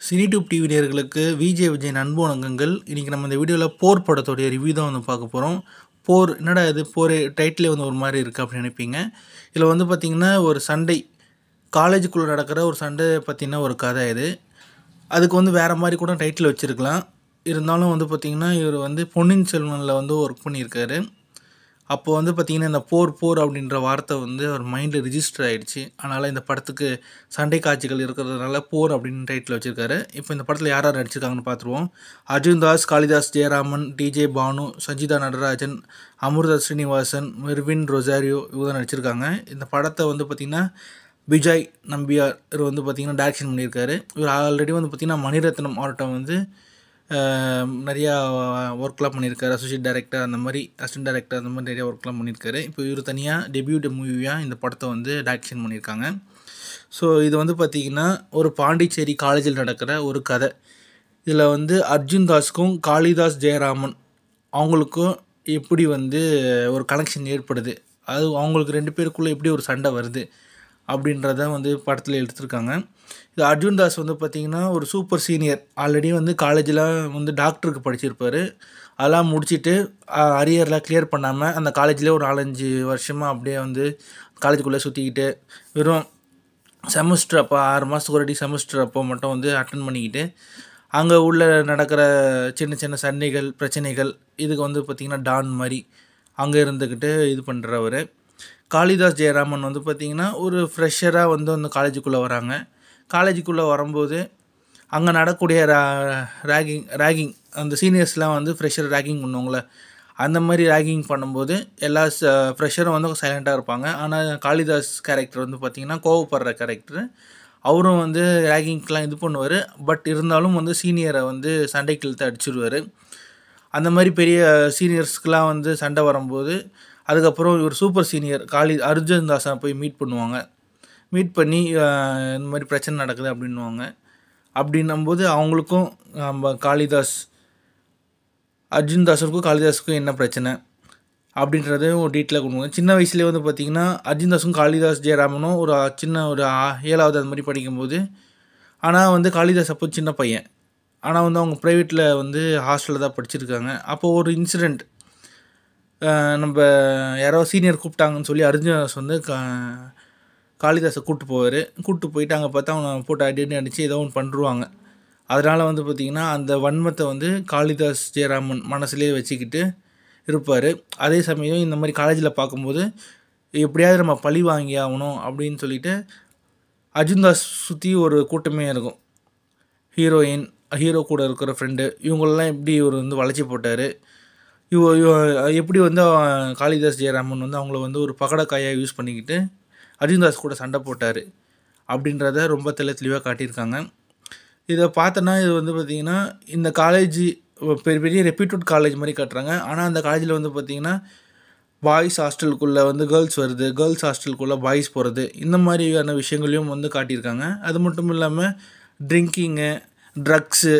cine tube TV நேயர்களுக்கு விஜய் விஜய் அன்பு வணக்கங்கள் இன்றைக்கி நம்ம இந்த வீடியோவில் போர் படத்தோடைய ரிவ்யூ தான் வந்து பார்க்க போகிறோம் போர் என்னடா இது போர் டைட்டிலே வந்து ஒரு மாதிரி இருக்குது அப்படின்னு நினைப்பீங்க இதில் வந்து பார்த்திங்கன்னா ஒரு சண்டை காலேஜுக்குள்ளே நடக்கிற ஒரு சண்டை பற்றின ஒரு கதை இது அதுக்கு வந்து வேறு மாதிரி கூட டைட்டில் வச்சுருக்கலாம் இருந்தாலும் வந்து பார்த்திங்கன்னா இவர் வந்து பொன்னியின் செல்வனில் வந்து ஒர்க் பண்ணியிருக்காரு அப்போ வந்து பார்த்திங்கன்னா இந்த போர் போர் அப்படின்ற வார்த்தை வந்து அவர் மைண்டில் ரிஜிஸ்டர் ஆகிடுச்சு அதனால் இந்த படத்துக்கு சண்டை காட்சிகள் இருக்கிறதுனால போர் அப்படின்னு டைட்டில் வச்சுருக்காரு இப்போ இந்த படத்தில் யார் யார் நடிச்சிருக்காங்கன்னு பார்த்துருவோம் Arjun Das Kalidas Jayaraman T J Bhanu Sanchita Natarajan Amritha Srinivasan Mervin Rosario இவங்க தான் நடிச்சிருக்காங்க இந்த படத்தை வந்து பார்த்திங்கன்னா விஜய் நம்பியார் இவர் வந்து பார்த்திங்கன்னா டேரக்ஷன் பண்ணியிருக்காரு இவர் ஆல்ரெடி வந்து பார்த்திங்கன்னா மணிரத்னம் ஆர்ட்டம் வந்து ஆஹ், நிறையா ஒர்க்லாம் பண்ணியிருக்காரு அசோசியேட் டைரக்டர் அந்த மாதிரி அசிஸ்டன்ட் டைரக்டர் அந்த மாதிரி நிறைய ஒர்க்லாம் பண்ணியிருக்காரு இப்போ இவர் தனியாக டெபியூட் மூவியாக இந்த படத்தை வந்து டைரக்ஷன் பண்ணியிருக்காங்க ஸோ இது வந்து பார்த்திங்கன்னா ஒரு பாண்டிச்சேரி காலேஜில் நடக்கிற ஒரு கதை இதில் வந்து அர்ஜுன் தாஸ்க்கும் காளிதாஸ் ஜெயராமன் அவங்களுக்கும் எப்படி வந்து ஒரு கனெக்ஷன் ஏற்படுது அது அவங்களுக்கு ரெண்டு பேருக்குள்ளே எப்படி ஒரு சண்டை வருது அப்படின்றத வந்து படத்தில் எடுத்திருக்காங்க இது அர்ஜுன் தாஸ் வந்து பார்த்திங்கன்னா ஒரு சூப்பர் சீனியர் ஆல்ரெடி வந்து காலேஜில் வந்து டாக்டருக்கு படிச்சிருப்பார் அதெல்லாம் முடிச்சுட்டு அரியர்லாம் கிளியர் பண்ணாமல் அந்த காலேஜ்லேயே ஒரு நாலஞ்சு வருஷமாக அப்படியே வந்து காலேஜுக்குள்ளே சுற்றிக்கிட்டு வெறும் செமஸ்டர் அப்போ ஆறு மாதத்துக்கு ஒரு வாட்டி செமஸ்டர் அப்போ மட்டும் வந்து அட்டன் பண்ணிக்கிட்டு அங்கே உள்ள நடக்கிற சின்ன சின்ன சண்டைகள் பிரச்சனைகள் இதுக்கு வந்து பார்த்திங்கன்னா டான் மாதிரி அங்கே இருந்துக்கிட்டு இது பண்ணுறவர் காளிதாஸ் ஜெயராமன் வந்து பார்த்திங்கன்னா ஒரு ஃப்ரெஷராக வந்து அந்த காலேஜுக்குள்ளே வராங்க காலேஜுக்குள்ளே வரும்போது அங்கே நடக்கக்கூடிய ரா ரேகிங் ரேகிங் அந்த சீனியர்ஸ்லாம் வந்து ஃப்ரெஷர் ரேகிங் பண்ணுவாங்களே அந்த மாதிரி ரேகிங் பண்ணும்போது எல்லா ஃப்ரெஷரும் வந்து சைலண்ட்டாக இருப்பாங்க ஆனால் காளிதாஸ் கேரக்டர் வந்து பார்த்திங்கன்னா கோவப்படுற கேரக்டர் அவரும் வந்து ரேகிங்க்கெலாம் இது பண்ணுவார் பட் இருந்தாலும் வந்து சீனியரை வந்து சண்டைக்கு இழுத்து அடிச்சிடுவார் அந்த மாதிரி பெரிய சீனியர்ஸ்க்கெலாம் வந்து சண்டை வரும்போது அதுக்கப்புறம் இவர் சூப்பர் சீனியர் காளி அர்ஜுன் தாஸை போய் மீட் பண்ணுவாங்க மீட் பண்ணி அஹ், இந்த மாதிரி பிரச்சனை நடக்குது அப்படின்னுவாங்க அப்படின்னும்போது அவங்களுக்கும் நம்ம காளிதாஸ் அர்ஜுன் தாஸருக்கும் காளிதாஸுக்கும் என்ன பிரச்சனை அப்படின்றதையும் ஒரு டீட்டெயிலாக கொடுங்க சின்ன வயசுலேயே வந்து பார்த்திங்கன்னா அர்ஜுன் தாஸும் காளிதாஸ் ஜெயராமனும் ஒரு சின்ன ஒரு ஆ- ஏழாவது அந்த மாதிரி படிக்கும்போது ஆனால் வந்து காளிதாஸ் அப்போ சின்ன பையன் ஆனால் வந்து அவங்க ப்ரைவேட்டில் வந்து ஹாஸ்டலில் தான் படிச்சிருக்காங்க அப்போது ஒரு இன்சிடெண்ட் நம்ம யாரோ சீனியர் கூப்பிட்டாங்கன்னு சொல்லி அர்ஜுன் தாஸ் வந்து கா காளிதாஸை கூப்பிட்டு போவார் கூப்பிட்டு போயிட்டு அங்கே பார்த்தா அவனை போட்டு அடி அடி அடித்து ஏதோ ஒன்று பண்ணுருவாங்க அதனால் வந்து பார்த்திங்கன்னா அந்த வன்மத்தை வந்து காளிதாஸ் ஜெயராமன் மனசுலேயே வச்சுக்கிட்டு இருப்பார் அதே சமயம் இந்த மாதிரி காலேஜில் பார்க்கும்போது எப்படியாவது நம்ம பழி வாங்கி ஆகணும் அப்படின்னு சொல்லிட்டு அர்ஜுன் தாஸ் சுற்றி ஒரு கூட்டமே இருக்கும் ஹீரோயின் ஹீரோ கூட இருக்கிற ஃப்ரெண்டு இவங்களெல்லாம் எப்படி இவர் வந்து வளைச்சி போட்டார் இவ இவ- எப்படி வந்து அவன் காளிதாஸ் ஜெயராமன் வந்து அவங்கள வந்து ஒரு பகடக்காயாக யூஸ் பண்ணிக்கிட்டு அர்ஜுன்தாஸ் கூட சண்டை போட்டார் அப்படின்றத ரொம்ப தெளி தெளிவாக காட்டியிருக்காங்க இதை பார்த்தோன்னா இது வந்து பார்த்திங்கன்னா இந்த காலேஜ் பெரிய பெரிய ரெப்யூட்டட் காலேஜ் மாதிரி காட்டுறாங்க ஆனால் அந்த காலேஜில் வந்து பார்த்திங்கன்னா பாய்ஸ் ஹாஸ்டலுக்குள்ளே வந்து கேர்ள்ஸ் வருது கேர்ள்ஸ் ஹாஸ்டலுக்குள்ளே பாய்ஸ் போகிறது இந்த மாதிரியான விஷயங்களையும் வந்து காட்டியிருக்காங்க அது மட்டும் இல்லாமல் ட்ரிங்கிங்கு ட்ரக்ஸு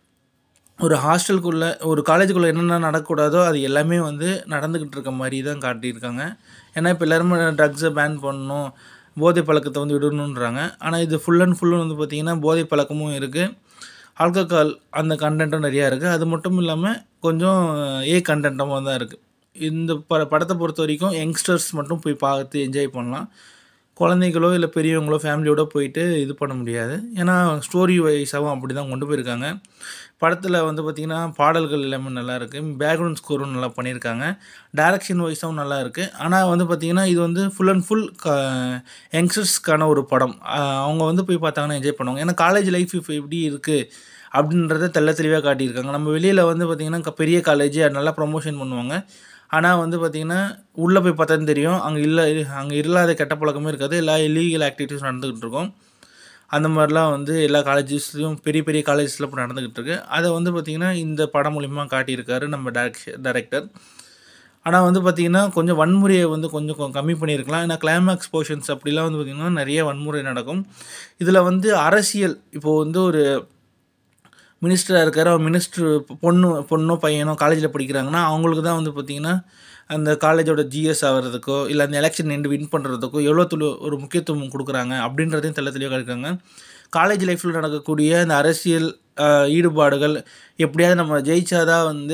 ஒரு ஹாஸ்டலுக்குள்ளே ஒரு காலேஜுக்குள்ளே என்னென்ன நடக்கக்கூடாதோ அது எல்லாமே வந்து நடந்துக்கிட்டு இருக்க மாதிரி தான் காட்டியிருக்காங்க ஏன்னா இப்போ எல்லாருமே ட்ரக்ஸை பேன் பண்ணணும் போதை பழக்கத்தை வந்து விடணுன்றாங்க ஆனால் இது ஃபுல் அண்ட் ஃபுல்லும் வந்து பார்த்திங்கன்னா போதை பழக்கமும் இருக்குது ஆல்கஹால் அந்த கண்டென்ட்டும் நிறையா இருக்குது அது மட்டும் இல்லாமல் கொஞ்சம் ஏ கண்டென்ட்டாகவும் தான் இருக்குது இந்த ப படத்தை பொறுத்த வரைக்கும் யங்ஸ்டர்ஸ் மட்டும் போய் பார்த்து என்ஜாய் பண்ணலாம் குழந்தைகளோ இல்லை பெரியவங்களோ ஃபேமிலியோட போயிட்டு இது பண்ண முடியாது ஏன்னா ஸ்டோரி வைஸாகவும் அப்படி தான் கொண்டு போயிருக்காங்க படத்தில் வந்து பார்த்திங்கன்னா பாடல்கள் எல்லாமே நல்லா இருக்குது பேக்ரவுண்ட் ஸ்கோரும் நல்லா பண்ணியிருக்காங்க டைரக்ஷன் வைஸாகவும் நல்லா இருக்குது ஆனால் வந்து பார்த்திங்கன்னா இது வந்து ஃபுல் அண்ட் ஃபுல் க யங்ஸ்டர்ஸ்க்கான ஒரு படம் ஆஹ் அவங்க வந்து போய் பார்த்தாங்கன்னா என்ஜாய் பண்ணுவாங்க ஏன்னா காலேஜ் லைஃப் இப்போ எப்படி இருக்குது அப்படின்றத தெள்ள தெளிவாக காட்டியிருக்காங்க நம்ம வெளியில் வந்து பார்த்திங்கன்னா க- பெரிய காலேஜ் நல்லா ப்ரொமோஷன் பண்ணுவாங்க ஆனால் வந்து பார்த்திங்கன்னா உள்ளே போய் பார்த்தா தான் தெரியும் அங்கே இல்லை அங்கே இல்லாத கெட்ட பழக்கமே இருக்காது எல்லா இல்லீகல் ஆக்டிவிட்டீஸ் நடந்துக்கிட்டு இருக்கும் அந்த மாதிரிலாம் வந்து எல்லா காலேஜஸ்லையும் பெரிய பெரிய காலேஜஸில் இப்போ நடந்துக்கிட்டு இருக்கு அதை வந்து பார்த்திங்கன்னா இந்த படம் மூலிமா காட்டியிருக்காரு நம்ம டேரக்ஷ டைரக்டர் ஆனால் வந்து பார்த்திங்கன்னா கொஞ்சம் வன்முறையை வந்து கொஞ்சம் கொ- கம்மி பண்ணியிருக்கலாம் ஏன்னா கிளைமேக்ஸ் போர்ஷன்ஸ் அப்படிலாம் வந்து பார்த்திங்கன்னா நிறைய வன்முறை நடக்கும் இதில் வந்து அரசியல் இப்போது வந்து ஒரு மினிஸ்டராக இருக்கார் அவர் மினிஸ்டர் பொண்ணு பொண்ணோ பையனோ காலேஜில் படிக்கிறாங்கன்னா அவங்களுக்கு தான் வந்து பார்த்திங்கன்னா அந்த காலேஜோட ஜிஎஸ் ஆகிறதுக்கோ இல்லை அந்த எலெக்ஷன் நின்று வின் பண்ணுறதுக்கோ எவ்வளோ துளி ஒரு முக்கியத்துவம் கொடுக்குறாங்க அப்படின்றதையும் தெள்ள தெளிவாக இருக்காங்க காலேஜ் லைஃப்பில் நடக்கக்கூடிய இந்த அரசியல் அஹ், ஈடுபாடுகள் எப்படியாவது நம்ம ஜெயிச்சாதான் வந்து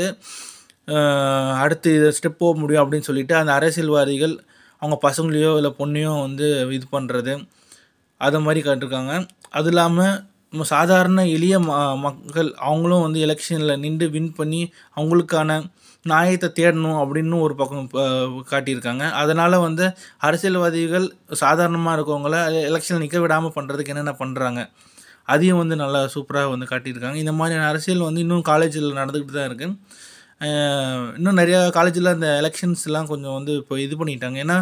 அஹ், அடுத்து இதை ஸ்டெப் போக முடியும் அப்படின்னு சொல்லிட்டு அந்த அரசியல்வாதிகள் அவங்க பசங்களையோ இல்லை பொண்ணையோ வந்து இது பண்ணுறது அது மாதிரி காட்டிருக்காங்க அது இல்லாமல் நம்ம சாதாரண எளிய ம மக்கள் அவங்களும் வந்து எலெக்ஷனில் நின்று வின் பண்ணி அவங்களுக்கான நியாயத்தை தேடணும் அப்படின்னு ஒரு பக்கம் ப- காட்டியிருக்காங்க அதனால் வந்து அரசியல்வாதிகள் சாதாரணமாக இருக்கவங்கள எலெக்ஷனில் நிற்க விடாமல் பண்ணுறதுக்கு என்னென்ன பண்ணுறாங்க அதையும் வந்து நல்லா சூப்பராக வந்து காட்டியிருக்காங்க இந்த மாதிரியான அரசியல் வந்து இன்னும் காலேஜில் நடந்துக்கிட்டு தான் இருக்குது இன்னும் நிறையா காலேஜில் அந்த எலெக்ஷன்ஸ்லாம் கொஞ்சம் வந்து இப்போ இது பண்ணிட்டாங்க ஏன்னா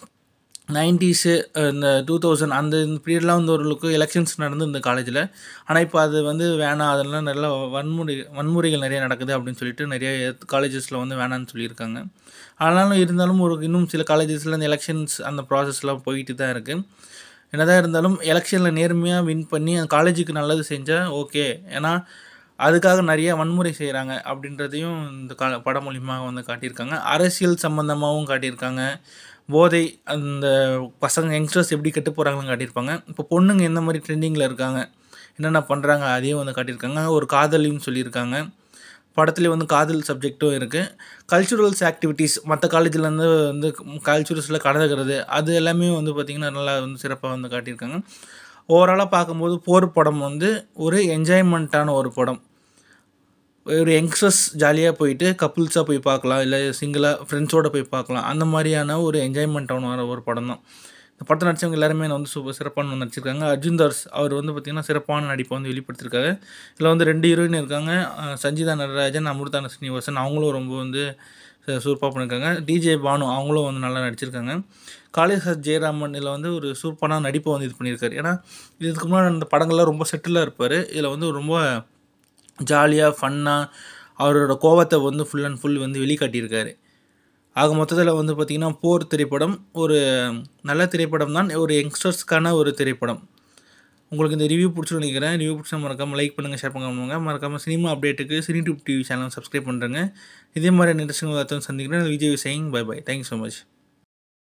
நைன்டிஸு இந்த டூ தௌசண்ட் அந்த பீரியட்லாம் வந்து ஓரளவுக்கு எலெக்ஷன்ஸ் நடந்து இந்த காலேஜில் ஆனால் இப்போ அது வந்து வேணாம் அதெல்லாம் நல்லா வன்முறை வன்முறைகள் நிறைய நடக்குது அப்படின்னு சொல்லிட்டு நிறைய காலேஜஸில் வந்து வேணான்னு சொல்லியிருக்காங்க ஆனாலும் இருந்தாலும் ஒரு இன்னும் சில காலேஜஸில் அந்த எலெக்ஷன்ஸ் அந்த ப்ராசஸ்லாம் போயிட்டு தான் இருக்குது என்னதான் இருந்தாலும் எலெக்ஷனில் நேர்மையாக வின் பண்ணி அந்த காலேஜுக்கு நல்லது செஞ்சால் ஓகே ஏன்னா அதுக்காக நிறைய வன்முறை செய்கிறாங்க அப்படின்றதையும் இந்த கா படம் மூலியமாக வந்து காட்டியிருக்காங்க அரசியல் சம்மந்தமாகவும் காட்டியிருக்காங்க போதை அந்த பசங்க யங்ஸ்டர்ஸ் எப்படி கெட்டு போகிறாங்கன்னு காட்டியிருப்பாங்க இப்போ பொண்ணுங்க எந்த மாதிரி ட்ரெண்டிங்கில் இருக்காங்க என்னென்ன பண்ணுறாங்க அதையும் வந்து காட்டியிருக்காங்க ஒரு காதலின்னு சொல்லியிருக்காங்க படத்துலேயே வந்து காதல் சப்ஜெக்ட்டும் இருக்குது கல்ச்சுரல்ஸ் ஆக்டிவிட்டீஸ் மற்ற காலேஜ்லேருந்து வந்து கல்ச்சுரல்ஸில் கலந்துக்கிறது அது எல்லாமே வந்து பார்த்திங்கன்னா நல்லா வந்து சிறப்பாக வந்து காட்டியிருக்காங்க ஓவராலாக பார்க்கும்போது போர் படம் வந்து ஒரு என்ஜாய்மெண்ட்டான ஒரு படம் ஒரு யங்ஸ்டர்ஸ் ஜாலியாக போயிட்டு கப்புள்ஸாக போய் பார்க்கலாம் இல்லை சிங்கிளாக ஃப்ரெண்ட்ஸோடு போய் பார்க்கலாம் அந்த மாதிரியான ஒரு என்ஜாய்மெண்ட்டான ஒரு படம் தான் இந்த படத்தை நடிச்சவங்க எல்லாருமே வந்து சூப்பர் சிறப்பான நடிச்சிருக்காங்க அர்ஜுன் தாஸ் அவர் வந்து பார்த்திங்கன்னா சிறப்பான நடிப்பை வந்து வெளிப்படுத்திருக்காரு இதில் வந்து ரெண்டு ஹீரோயின் இருக்காங்க அஹ் சஞ்சிதா நடராஜன் அமிர்தான ஸ்ரீனிவாசன் அவங்களும் ரொம்ப வந்து சூப்பராக பண்ணியிருக்காங்க டிஜே பானு அவங்களும் வந்து நல்லா நடிச்சிருக்காங்க காளிதாஸ் ஜெயராமன் இதில் வந்து ஒரு சூப்பரான நடிப்பை வந்து இது பண்ணியிருக்காரு ஏன்னா இதுக்கு முன்னாடி அந்த படங்கள்லாம் ரொம்ப செட்டிலாக இருப்பார் இதில் வந்து ரொம்ப ஜாலியாக ஃபன்னாக அவரோட கோவத்தை வந்து ஃபுல் அண்ட் ஃபுல் வந்து வெளிக்காட்டியிருக்காரு ஆக மொத்தத்தில் வந்து பார்த்திங்கன்னா போர் திரைப்படம் ஒரு நல்ல திரைப்படம் தான் ஒரு யங்ஸ்டர்ஸ்க்கான ஒரு திரைப்படம் உங்களுக்கு இந்த ரிவ்யூ பிடிச்சிருந்து நினைக்கிறேன் ரிவ்யூ பிடிச்சா மறக்காமல் லைக் பண்ணுங்கள் ஷேர் பண்ணுங்க மறக்காமல் சினிமா அப்டேட்டுக்கு cine tube TV channel subscribe பண்ணுறேங்க இதே மாதிரி நிகழ்ச்சிகள் சந்திக்கிறேன் Vijay signing bye bye thank you so much